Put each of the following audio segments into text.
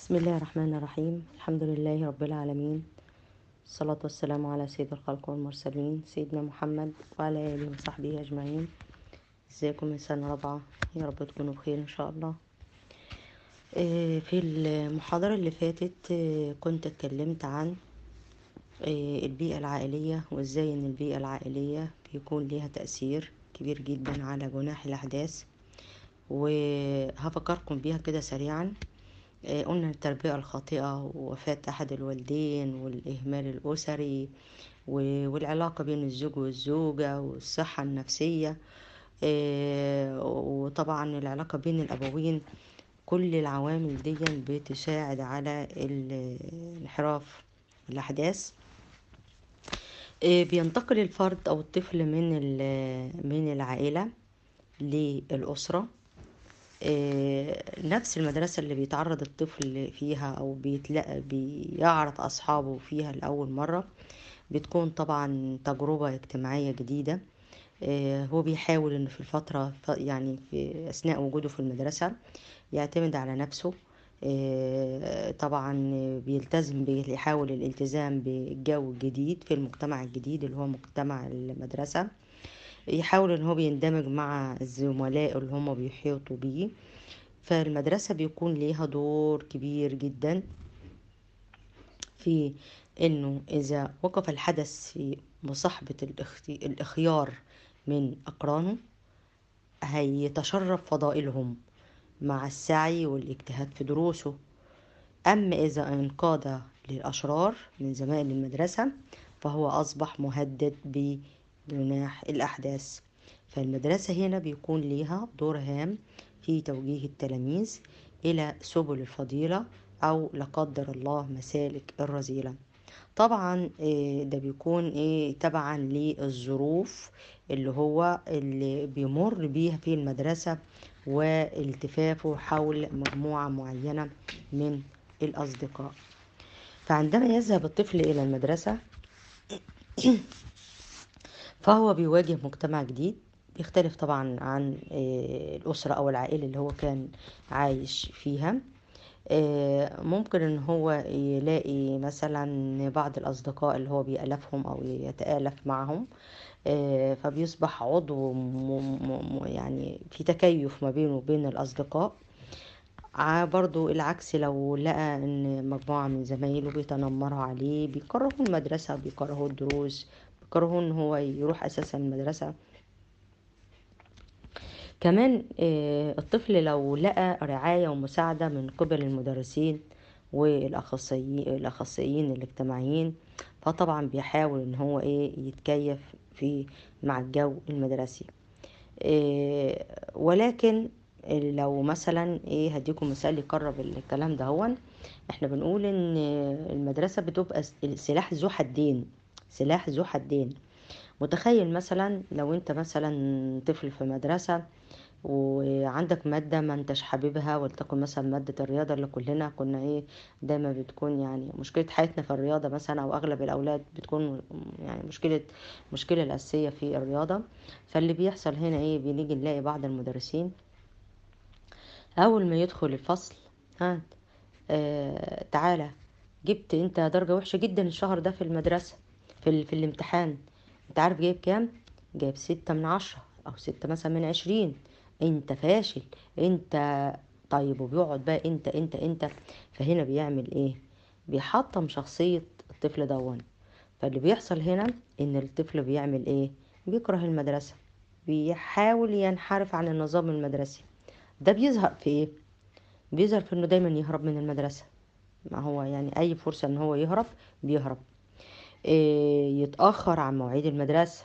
بسم الله الرحمن الرحيم الحمد لله رب العالمين الصلاة والسلام على سيد الخلق والمرسلين سيدنا محمد وعلى آله وصحبه أجمعين ازيكم يا سنة رابعة يا رب تكونوا بخير إن شاء الله آه، في المحاضرة اللي فاتت آه، كنت اتكلمت عن آه، البيئة العائلية وازاي ان البيئة العائلية بيكون ليها تأثير كبير جدا على جناح الأحداث وهفكركم بيها كده سريعا آه، قلنا التربية الخاطئة ووفاة أحد الوالدين والإهمال الأسري و- والعلاقة بين الزوج والزوجة والصحة النفسية آه، وطبعا العلاقة بين الأبوين كل العوامل دي بتساعد على ال- انحراف الأحداث آه، بينتقل الفرد أو الطفل من ال- من العائلة للأسرة آه، نفس المدرسة اللي بيتعرض الطفل فيها أو بيتلاقى بيعرض أصحابه فيها لأول مرة بتكون طبعا تجربة اجتماعية جديدة آه، هو بيحاول إنه في الفترة ف- يعني في أثناء وجوده في المدرسة يعتمد على نفسه آه، طبعا بيلتزم بيحاول الالتزام بالجو الجديد في المجتمع الجديد اللي هو مجتمع المدرسة يحاول ان هو بيندمج مع الزملاء اللي هم بيحيطوا بيه فالمدرسة بيكون ليها دور كبير جدا في انه اذا وقف الحدث في مصاحبة الاخت- الاخيار من اقرانه هيتشرف فضائلهم مع السعي والاجتهاد في دروسه أما إذا انقاد للأشرار من زمائل المدرسة فهو أصبح مهدد بجناح الأحداث فالمدرسة هنا بيكون ليها دور هام في توجيه التلاميذ إلى سبل الفضيلة أو لا قدر الله مسالك الرذيلة طبعا إيه، ده بيكون ايه تبعا للظروف اللي هو اللي بيمر بيها في المدرسة والتفافه حول مجموعة معينة من الأصدقاء فعندما يذهب الطفل إلى المدرسة فهو بيواجه مجتمع جديد بيختلف طبعا عن آه، الأسرة أو العائلة اللي هو كان عايش فيها آه، ممكن ان هو يلاقي مثلا بعض الاصدقاء اللي هو بيألفهم او يتآلف معهم آه، فبيصبح عضو م- م- م- يعني في تكيف ما بينه وبين الاصدقاء ع- برضو العكس لو لقى ان مجموعة من زمايله بيتنمروا عليه بيكرهوا المدرسة بيكرهوا الدروس بيكرهوا ان هو يروح اساسا المدرسة كمان آه، الطفل لو لقى رعاية ومساعدة من قبل المدرسين والأخصائيين الأخصائيين الاجتماعيين فطبعا بيحاول ان هو ايه يتكيف في مع الجو المدرسي إيه ولكن لو مثلا ايه هديكم مثال يقرب الكلام ده هون احنا بنقول ان المدرسة بتبقى سلاح ذو حدين سلاح ذو حدين متخيل مثلا لو انت مثلا طفل في مدرسة وعندك مادة ما انتش حاببها ولتكن مثلا مادة الرياضة اللي كلنا كنا ايه دايما بتكون يعني مشكلة حياتنا في الرياضة مثلا او اغلب الاولاد بتكون يعني مشكلة مشكلة الاساسية في الرياضة فاللي بيحصل هنا ايه بنيجي نلاقي بعض المدرسين اول ما يدخل الفصل ها آه تعالى جبت انت درجة وحشة جدا الشهر ده في المدرسة في, ال... في الامتحان انت عارف جايب كام جايب ستة من عشرة او ستة مثلا من عشرين انت فاشل انت طيب وبيقعد بقى انت انت انت فهنا بيعمل ايه بيحطم شخصية الطفل دون فاللي بيحصل هنا ان الطفل بيعمل ايه بيكره المدرسة بيحاول ينحرف عن النظام المدرسي ده بيظهر في ايه بيظهر في انه دايما يهرب من المدرسة ما هو يعني اي فرصة ان هو يهرب بيهرب إيه يتأخر عن مواعيد المدرسة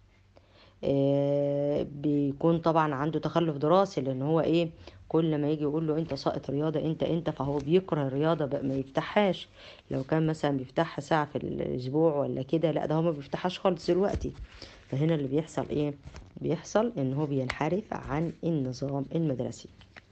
إيه بيكون طبعا عنده تخلف دراسي لان هو ايه كل ما يجي يقول له انت ساقط رياضة انت انت فهو بيكره الرياضة بقى ما يفتحهاش لو كان مثلا بيفتحها ساعة في الاسبوع ولا كده لا ده هو ما بيفتحهاش خالص دلوقتي فهنا اللي بيحصل ايه بيحصل ان هو بينحرف عن النظام المدرسي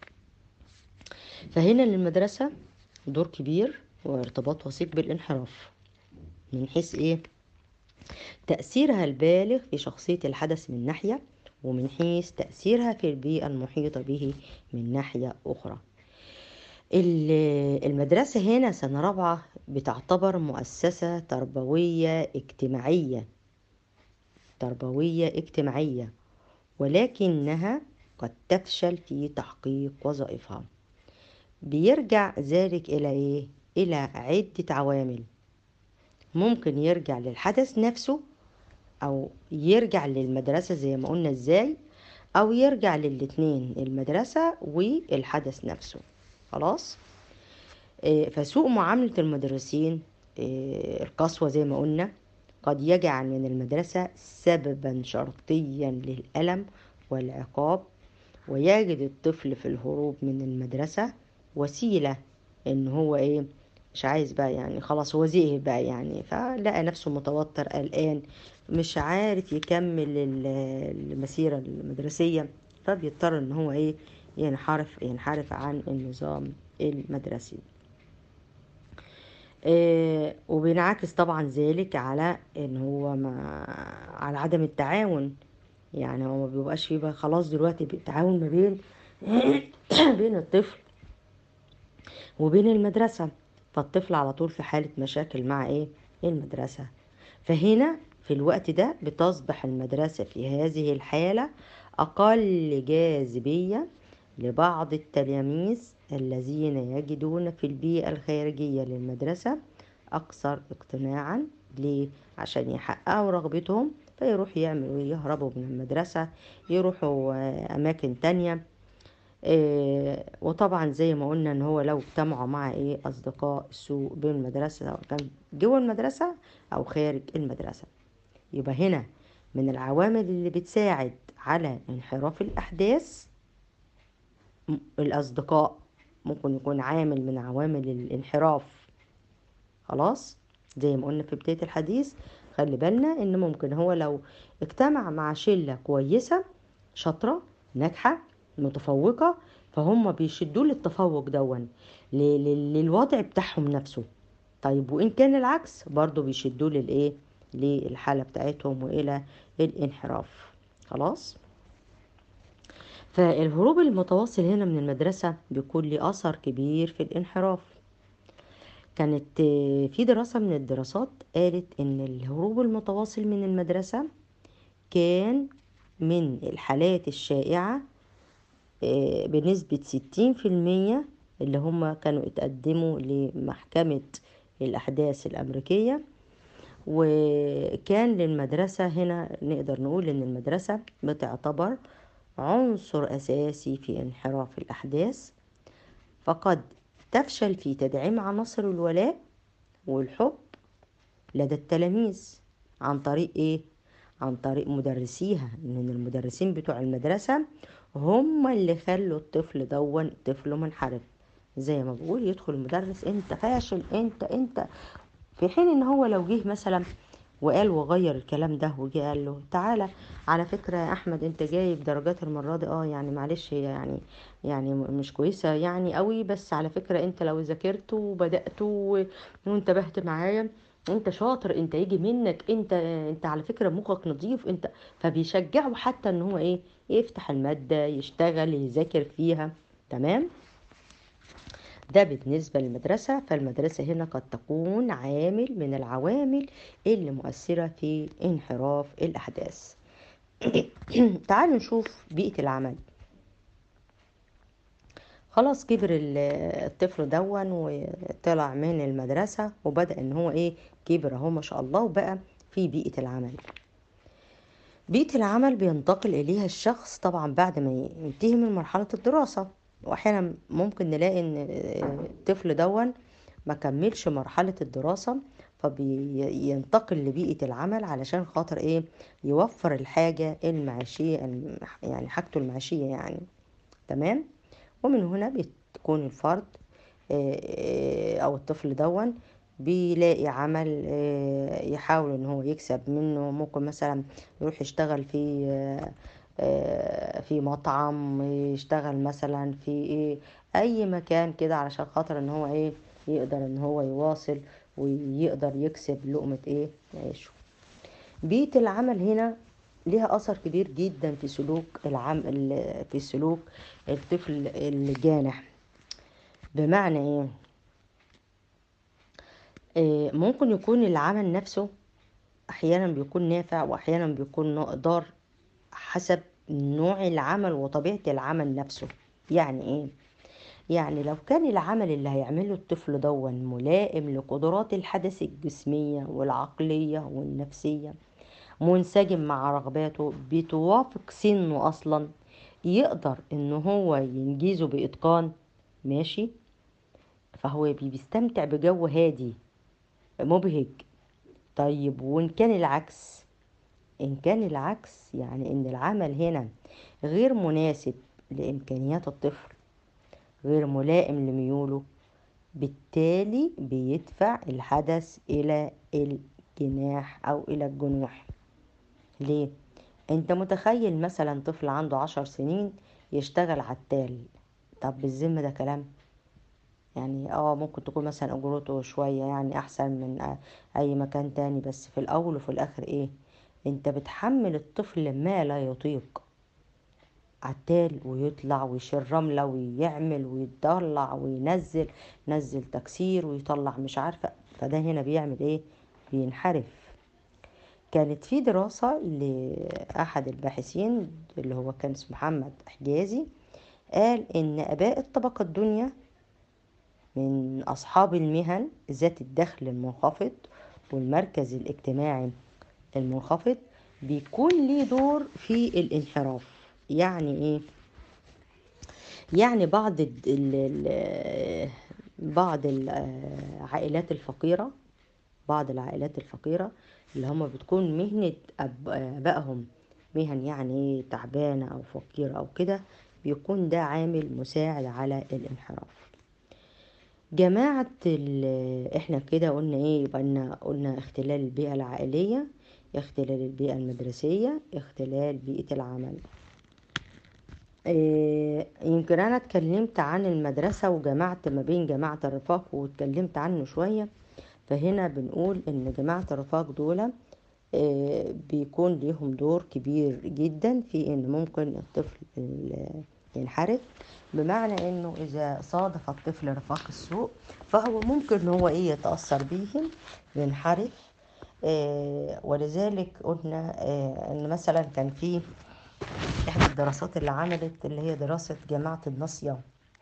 فهنا للمدرسة دور كبير وارتباط وثيق بالانحراف من حيث ايه تأثيرها البالغ في شخصية الحدث من ناحية ومن حيث تأثيرها في البيئة المحيطة به من ناحية أخرى ال- المدرسة هنا سنة رابعة بتعتبر مؤسسة تربوية اجتماعية تربوية اجتماعية ولكنها قد تفشل في تحقيق وظائفها بيرجع ذلك إلى إيه؟ إلى عدة عوامل ممكن يرجع للحدث نفسه أو يرجع للمدرسة زي ما قلنا إزاي أو يرجع للاتنين المدرسة والحدث نفسه خلاص آه، فسوء معاملة المدرسين آه، القسوة زي ما قلنا قد يجعل من المدرسة سببا شرطيا للألم والعقاب ويجد الطفل في الهروب من المدرسة وسيلة ان هو ايه مش عايز بقى يعني خلاص هو زهق بقى يعني فلقى نفسه متوتر قلقان مش عارف يكمل ال- المسيرة المدرسية فبيضطر ان هو ايه ينحرف ينحرف عن النظام المدرسي آه، وبينعكس طبعا ذلك على ان هو ما على عدم التعاون يعني هو ما بيبقاش فيه بقى خلاص دلوقتي بالتعاون ما بين بين الطفل وبين المدرسة فالطفل على طول في حالة مشاكل مع ايه المدرسة فهنا في الوقت ده بتصبح المدرسة في هذه الحالة أقل جاذبية لبعض التلاميذ الذين يجدون في البيئة الخارجية للمدرسة أكثر اقتناعا ليه؟ عشان يحققوا رغبتهم فيروحوا يعملوا إيه؟ يهربوا من المدرسة يروحوا آه، أماكن تانية آه، وطبعا زي ما قلنا ان هو لو اجتمعوا مع ايه اصدقاء سوء بالمدرسة سواء كان جوه المدرسة او خارج المدرسة يبقى هنا من العوامل اللي بتساعد على انحراف الاحداث م- الاصدقاء ممكن يكون عامل من عوامل الانحراف خلاص زي ما قلنا في بداية الحديث خلي بالنا ان ممكن هو لو اجتمع مع شلة كويسة شاطرة ناجحة متفوقة فهم بيشدوا للتفوق دون ل- ل- للوضع بتاعهم نفسه طيب وإن كان العكس برضو بيشدوا للإيه للحالة بتاعتهم وإلى الانحراف خلاص فالهروب المتواصل هنا من المدرسة بيكون له أثر كبير في الانحراف كانت آه، في دراسة من الدراسات قالت إن الهروب المتواصل من المدرسة كان من الحالات الشائعة آه، بنسبة ستين في المية اللي هم كانوا اتقدموا لمحكمة الأحداث الأمريكية وكان للمدرسة هنا نقدر نقول إن المدرسة بتعتبر عنصر أساسي في انحراف الأحداث فقد تفشل في تدعيم عناصر الولاء والحب لدى التلاميذ عن طريق ايه عن طريق مدرسيها ان المدرسين بتوع المدرسة هم اللي خلوا الطفل دون طفل منحرف زي ما بقول يدخل المدرس انت فاشل انت انت في حين ان هو لو جه مثلا وقال وغير الكلام ده وجه قال له تعالى على فكرة يا احمد انت جايب درجات المرة دي اه يعني معلش هي يعني يعني م- مش كويسة يعني قوي بس على فكرة انت لو ذاكرت وبدأت و- وانتبهت معايا انت شاطر انت يجي منك انت انت على فكرة مخك نظيف انت فبيشجعه حتى ان هو ايه يفتح المادة يشتغل يذاكر فيها تمام ده بالنسبة للمدرسة فالمدرسة هنا قد تكون عامل من العوامل اللي مؤثرة في انحراف الأحداث تعالوا نشوف بيئة العمل خلاص كبر ال- الطفل دون وطلع من المدرسة وبدأ ان هو ايه كبر اهو ما شاء الله وبقى في بيئة العمل بيئة العمل بينتقل إليها الشخص طبعا بعد ما ينتهي من مرحلة الدراسة وأحيانا ممكن نلاقي إن الطفل دون ما كملش مرحلة الدراسة فبينتقل لبيئة العمل علشان خاطر إيه يوفر الحاجة المعيشية الم- يعني حاجته المعيشية يعني تمام ومن هنا بتكون الفرد آه، او الطفل دون بيلاقي عمل آه، يحاول ان هو يكسب منه ممكن مثلا يروح يشتغل في آه، آه، في مطعم يشتغل مثلا في ايه اي مكان كده علشان خاطر ان هو ايه يقدر ان هو يواصل ويقدر يكسب لقمة ايه عيشه بيئة العمل هنا ليها أثر كبير جدا في سلوك العم ال- في سلوك الطفل الجانح بمعنى ايه آه، ممكن يكون العمل نفسه احيانا بيكون نافع واحيانا بيكون ضار حسب نوع العمل وطبيعة العمل نفسه يعني ايه يعني لو كان العمل اللي هيعمله الطفل دون ملائم لقدرات الحدث الجسمية والعقلية والنفسية منسجم مع رغباته بتوافق سنه اصلا يقدر ان هو ينجزه باتقان ماشي فهو بيستمتع بجو هادي مبهج طيب وان كان العكس ان كان العكس يعني ان العمل هنا غير مناسب لامكانيات الطفل غير ملائم لميوله بالتالي بيدفع الحدث الى الجناح او الى الجنوح ليه انت متخيل مثلا طفل عنده عشر سنين يشتغل عتال طب بالذمة ده كلام يعني اه ممكن تكون مثلا اجرته شوية يعني احسن من اي مكان تاني بس في الاول وفي الاخر ايه انت بتحمل الطفل ما لا يطيق عتال ويطلع ويشيل رملة ويعمل ويطلع وينزل نزل تكسير ويطلع مش عارفة فده هنا بيعمل ايه بينحرف كانت في دراسة لأحد الباحثين اللي هو كان اسمه محمد حجازي قال إن آباء الطبقة الدنيا من أصحاب المهن ذات الدخل المنخفض والمركز الاجتماعي المنخفض بيكون ليه دور في الانحراف يعني ايه يعني بعض ال ال بعض العائلات الفقيرة بعض العائلات الفقيرة اللي هم بتكون مهنة آبائهم مهن يعني تعبانة أو فقيرة أو كده بيكون ده عامل مساعد على الانحراف جماعة احنا كده قلنا ايه يبقى قلنا اختلال البيئة العائلية اختلال البيئة المدرسية اختلال بيئة العمل إيه يمكن انا اتكلمت عن المدرسة وجمعت ما بين جماعة الرفاق واتكلمت عنه شوية فهنا بنقول ان جماعة الرفاق دول إيه بيكون ليهم دور كبير جدا في ان ممكن الطفل ينحرف بمعنى انه اذا صادف الطفل رفاق السوء فهو ممكن ان هو ايه يتأثر بيهم ينحرف إيه ولذلك قلنا إيه ان مثلا كان في احدى الدراسات اللي عملت اللي هي دراسة جماعة الناصية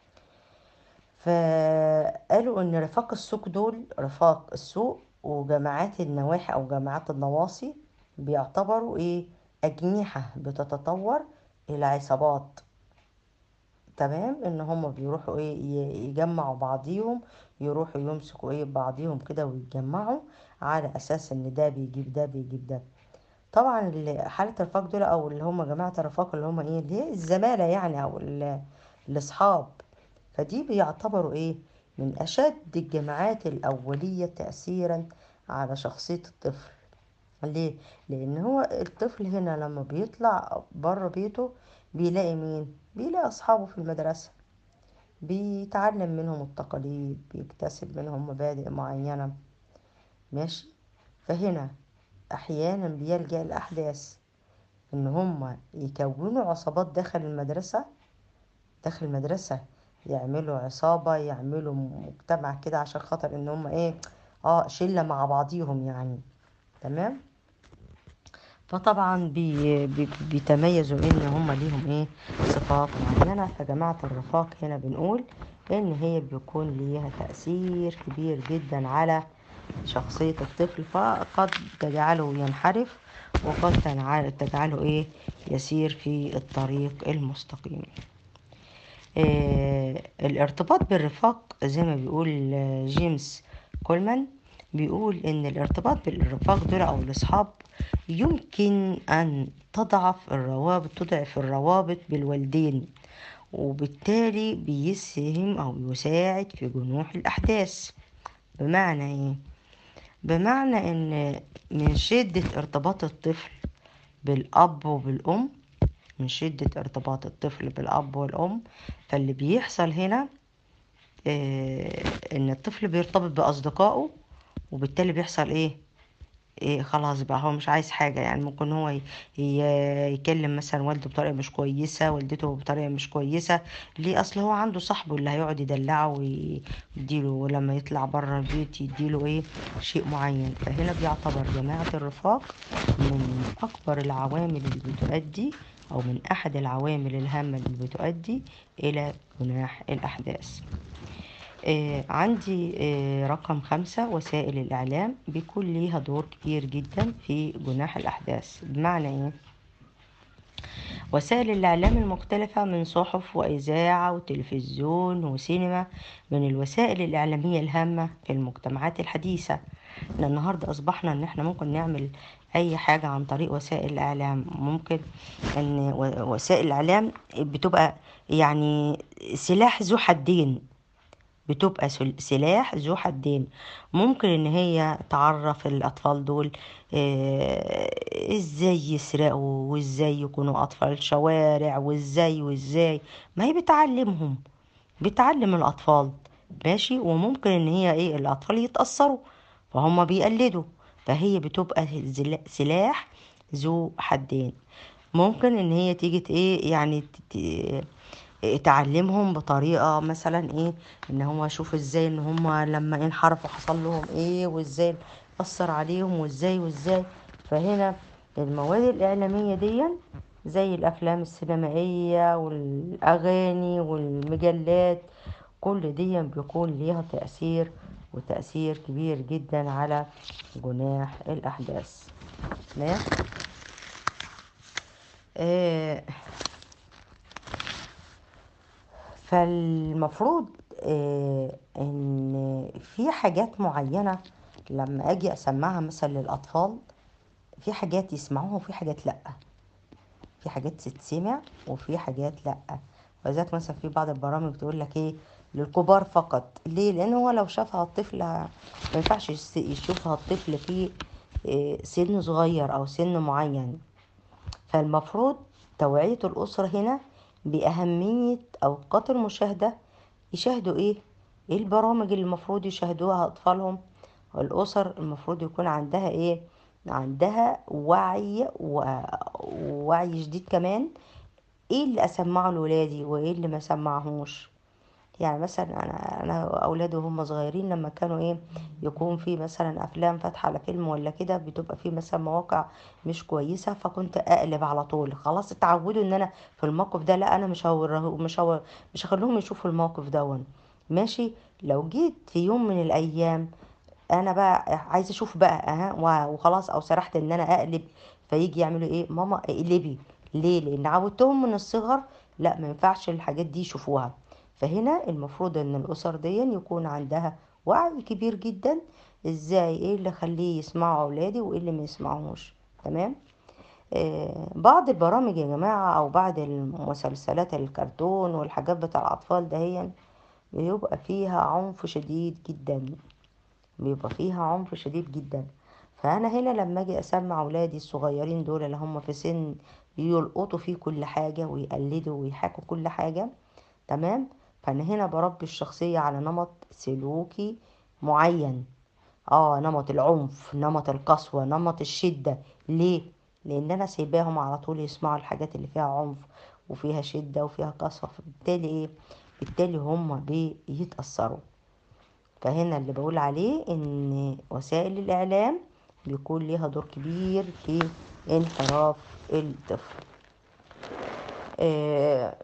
فقالوا ان رفاق السوق دول رفاق السوق وجماعات النواحي او جماعات النواصي بيعتبروا ايه اجنحة بتتطور الى عصابات تمام ان هم بيروحوا ايه يجمعوا بعضيهم يروحوا يمسكوا ايه بعضيهم كده ويتجمعوا على اساس ان ده بيجيب ده بيجيب ده طبعا حالة الرفاق دول او اللي هم جماعة الرفاق اللي هم ايه اللي هي الزمالة يعني او الاصحاب فدي بيعتبروا ايه من اشد الجماعات الاولية تأثيرا على شخصية الطفل ليه لان هو الطفل هنا لما بيطلع بره بيته بيلاقي مين بيلاقي اصحابه في المدرسة بيتعلم منهم التقاليد بيكتسب منهم مبادئ معينة ماشي فهنا احيانا بيلجأ الاحداث ان هم يكونوا عصابات داخل المدرسة داخل المدرسة يعملوا عصابة يعملوا مجتمع كده عشان خاطر ان هم ايه اه شلة مع بعضيهم يعني تمام فطبعا بي بي بيتميزوا ان هم ليهم ايه صفات معينة فجماعة الرفاق هنا بنقول ان هي بيكون ليها تأثير كبير جدا على شخصية الطفل فقد تجعله ينحرف وقد تجعله ايه يسير في الطريق المستقيم إيه الارتباط بالرفاق زي ما بيقول جيمس كولمان بيقول ان الارتباط بالرفاق دول او الاصحاب يمكن ان تضعف الروابط تضعف الروابط بالوالدين وبالتالي بيسهم او يساعد في جنوح الاحداث بمعنى ايه بمعنى ان من شدة ارتباط الطفل بالاب وبالام من شدة ارتباط الطفل بالاب والام فاللي بيحصل هنا اه ان الطفل بيرتبط باصدقائه وبالتالي بيحصل ايه إيه خلاص بقى هو مش عايز حاجة يعني ممكن هو ي- ي- يكلم مثلا والده بطريقة مش كويسة والدته بطريقة مش كويسة ليه اصل هو عنده صاحبه اللي هيقعد يدلعه ويديله لما يطلع بره البيت يديله ايه شيء معين فهنا بيعتبر جماعة الرفاق من اكبر العوامل اللي بتؤدي او من احد العوامل الهامة اللي بتؤدي الى جناح الاحداث آه، عندي آه، رقم خمسة وسائل الإعلام بيكون ليها دور كبير جدا في جناح الأحداث بمعنى إيه؟ وسائل الإعلام المختلفة من صحف وإذاعة وتلفزيون وسينما من الوسائل الإعلامية الهامة في المجتمعات الحديثة إحنا النهاردة أصبحنا إن إحنا ممكن نعمل أي حاجة عن طريق وسائل الإعلام ممكن إن و- وسائل الإعلام بتبقى يعني سلاح ذو حدين بتبقى سل- سلاح ذو حدين ممكن ان هي تعرف الاطفال دول آه، ازاي يسرقوا وازاي يكونوا اطفال شوارع وازاي وازاي ما هي بتعلمهم بتعلم الاطفال ماشي وممكن ان هي ايه الاطفال يتأثروا فهم بيقلدوا فهي بتبقى زل- سلاح ذو حدين ممكن ان هي تيجي ت- ايه يعني ت- ت- تعلمهم بطريقة مثلا ايه ان هو يشوف ازاي ان هم لما انحرفوا حصل لهم ايه وازاي اثر عليهم وازاي وازاي فهنا المواد الاعلامية دي زي الافلام السينمائية والاغاني والمجلات كل دي بيكون ليها تأثير وتأثير كبير جدا على جناح الأحداث تمام آه فالمفروض آه ان في حاجات معينة لما اجي اسمعها مثلا للاطفال في حاجات يسمعوها وفي حاجات لأ في حاجات تتسمع وفي حاجات لأ وذلك مثلا في بعض البرامج بتقول لك ايه للكبار فقط ليه لان هو لو شافها الطفل ما ينفعش يس- يشوفها الطفل في آه، سن صغير او سن معين فالمفروض توعية الأسرة هنا بأهمية أوقات المشاهدة يشاهدوا إيه؟ إيه البرامج اللي المفروض يشاهدوها أطفالهم؟ الأسر المفروض يكون عندها إيه؟ عندها وعي و- ووعي جديد كمان إيه اللي أسمعه لولادي وإيه اللي ما سمعهوش يعني مثلا انا انا اولادي وهم صغيرين لما كانوا ايه يكون في مثلا افلام فاتحه على فيلم ولا كده بتبقى في مثلا مواقع مش كويسه فكنت اقلب على طول خلاص اتعودوا ان انا في الموقف ده لا انا مش هوريه مش هو مش هخليهم يشوفوا الموقف دون ماشي لو جيت في يوم من الايام انا بقى عايزه اشوف بقى اها و- وخلاص او سرحت ان انا اقلب فيجي يعملوا ايه ماما اقلبي ليه لان عودتهم من الصغر لا ما ينفعش الحاجات دي يشوفوها فهنا المفروض ان الاسر دي يكون عندها وعي كبير جدا ازاي ايه اللي خليه يسمعوا اولادي وايه اللي ما يسمعوش تمام آه، بعض البرامج يا جماعة او بعض المسلسلات الكرتون والحاجات بتاع الاطفال دهيا بيبقى فيها عنف شديد جدا بيبقى فيها عنف شديد جدا فانا هنا لما اجي اسمع اولادي الصغيرين دول اللي هم في سن يلقطوا فيه كل حاجة ويقلدوا ويحاكوا كل حاجة تمام فانا هنا بربي الشخصية على نمط سلوكي معين اه نمط العنف نمط القسوة نمط الشدة ليه لان انا سايباهم على طول يسمعوا الحاجات اللي فيها عنف وفيها شدة وفيها قسوة فبالتالي ايه بالتالي هم بيتأثروا فهنا اللي بقول عليه ان وسائل الاعلام بيكون ليها دور كبير في انحراف الطفل آه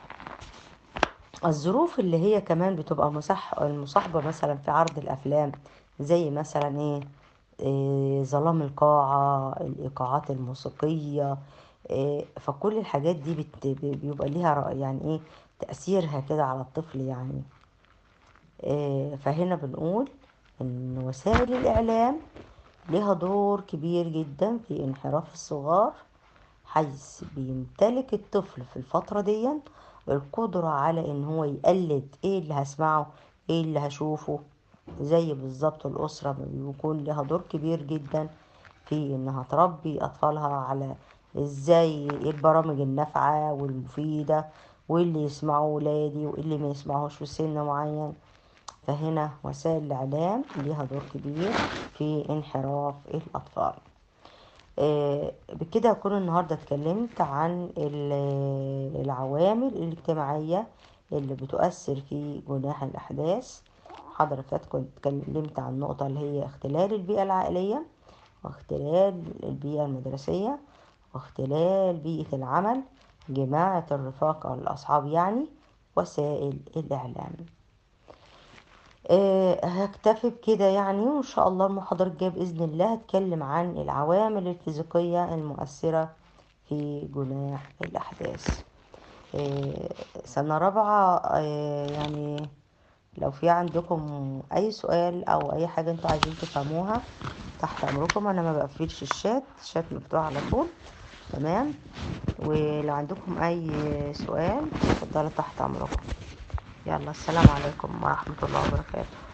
الظروف اللي هي كمان بتبقى مصح المصاحبة مثلا في عرض الافلام زي مثلا ايه إيه، ظلام القاعة الإيقاعات الموسيقية إيه، فكل الحاجات دي بت... بيبقى ليها رأي يعني ايه تأثيرها كده على الطفل يعني إيه، فهنا بنقول ان وسائل الإعلام لها دور كبير جدا في انحراف الصغار حيث بيمتلك الطفل في الفترة دي القدرة على ان هو يقلد ايه اللي هسمعه ايه اللي هشوفه زي بالظبط الأسرة بيكون لها دور كبير جدا في انها تربي اطفالها على ازاي ايه البرامج النافعة والمفيدة واللي يسمعوه ولادي واللي ما يسمعوش في سن معين فهنا وسائل الإعلام ليها دور كبير في انحراف الأطفال آه، بكده أكون النهاردة اتكلمت عن ال- العوامل الاجتماعية اللي بتؤثر في جناح الأحداث حضرتك اتكلمت عن نقطة اللي هي اختلال البيئة العائلية واختلال البيئة المدرسية واختلال بيئة العمل جماعة الرفاق أو الأصحاب يعني وسائل الإعلام آه، هكتفي بكده يعني وإن شاء الله المحاضرة الجاية بإذن الله هتكلم عن العوامل الفيزيقية المؤثرة في جناح الأحداث آه، سنة رابعة آه، يعني لو في عندكم أي سؤال أو أي حاجة انتوا عايزين تفهموها تحت أمركم أنا ما بقفلش الشات الشات مفتوح على طول تمام ولو عندكم أي سؤال اتفضلوا تحت أمركم يلا السلام عليكم ورحمة الله وبركاته